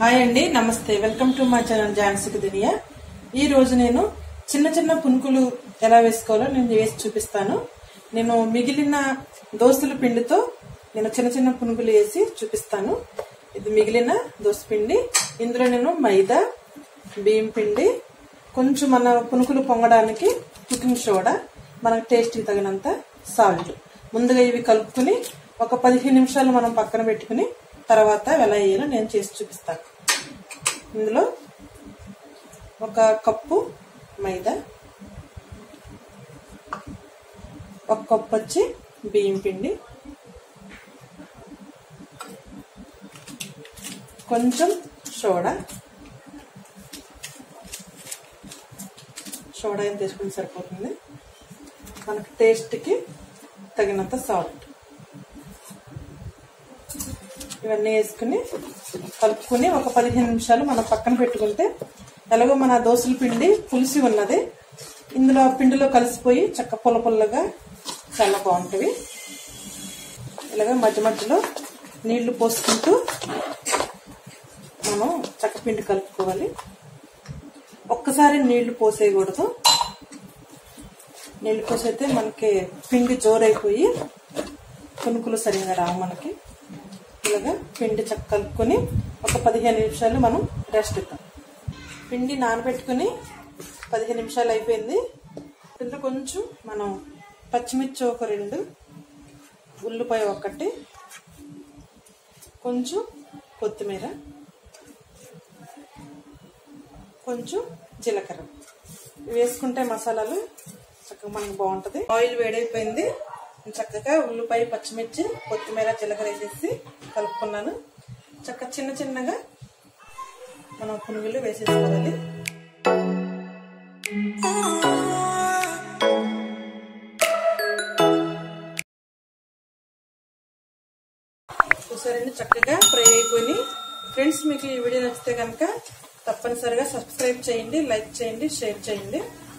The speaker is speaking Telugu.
హాయ్ అండి నమస్తే వెల్కమ్ టు మై ఛానల్ ఝాన్సీకి దునియా ఈ రోజు నేను చిన్న చిన్న పునుకులు ఎలా వేసుకోవాలో నేను వేసి చూపిస్తాను నేను మిగిలిన దోసల పిండితో నేను చిన్న చిన్న పునుకులు వేసి చూపిస్తాను ఇది మిగిలిన దోస పిండి ఇందులో నేను మైదా బియ్యం పిండి కొంచెం మన పునుకులు పొంగడానికి కుకింగ్ సోడా మనకు టేస్ట్కి తగినంత సాల్ట్ ముందుగా ఇవి కలుపుకుని ఒక పదిహేను నిమిషాలు మనం పక్కన పెట్టుకుని తర్వాత ఎలా వేయాలో నేను చేసి చూపిస్తాను ఇందులో ఒక కప్పు మైదా ఒక కప్పు వచ్చి బియ్యం పిండి కొంచెం సోడా సోడా ఏం తీసుకుని సరిపోతుంది మనకి టేస్ట్కి తగినంత సాల్ట్ ఇవన్నీ వేసుకుని కలుపుకుని ఒక పదిహేను నిమిషాలు మనం పక్కన పెట్టుకుంటే ఎలాగో మన దోశల పిండి పులిసి ఉన్నది ఇందులో పిండిలో కలిసిపోయి చక్క పుల్ల పుల్లగా చాలా బాగుంటుంది ఇలాగ మధ్య మధ్యలో నీళ్లు పోసుకుంటూ మనం చక్క పిండి కలుపుకోవాలి ఒక్కసారి నీళ్లు పోసేయకూడదు నీళ్లు పోసైతే మనకి పిండి జోరైపోయి పునుకులు సరిగా రావు మనకి ఇలాగా పిండి చక్క కలుపుకొని ఒక పదిహేను నిమిషాలు మనం రెస్ట్ ఇద్దాం పిండి నానబెట్టుకుని పదిహేను నిమిషాలు అయిపోయింది ఇందులో కొంచెం మనం పచ్చిమిర్చి ఒక రెండు ఉల్లిపాయ ఒకటి కొంచెం కొత్తిమీర కొంచెం జీలకర్ర ఇవి వేసుకుంటే మసాలాలు చక్కగా మనకు బాగుంటుంది ఆయిల్ వేడైపోయింది చక్కగా ఉల్లిపాయ పచ్చిమిర్చి కొత్తిమీర జీలకర్ర వేసేసి కలుపుకున్నాను చక్క చిన్న చిన్నగా మనం పునుగులు వేసేసుకోవాలి చూసారండి చక్కగా ఫ్రై అయిపోయి ఫ్రెండ్స్ మీకు ఈ వీడియో నచ్చితే కనుక తప్పనిసరిగా సబ్స్క్రైబ్ చేయండి లైక్ చేయండి షేర్ చేయండి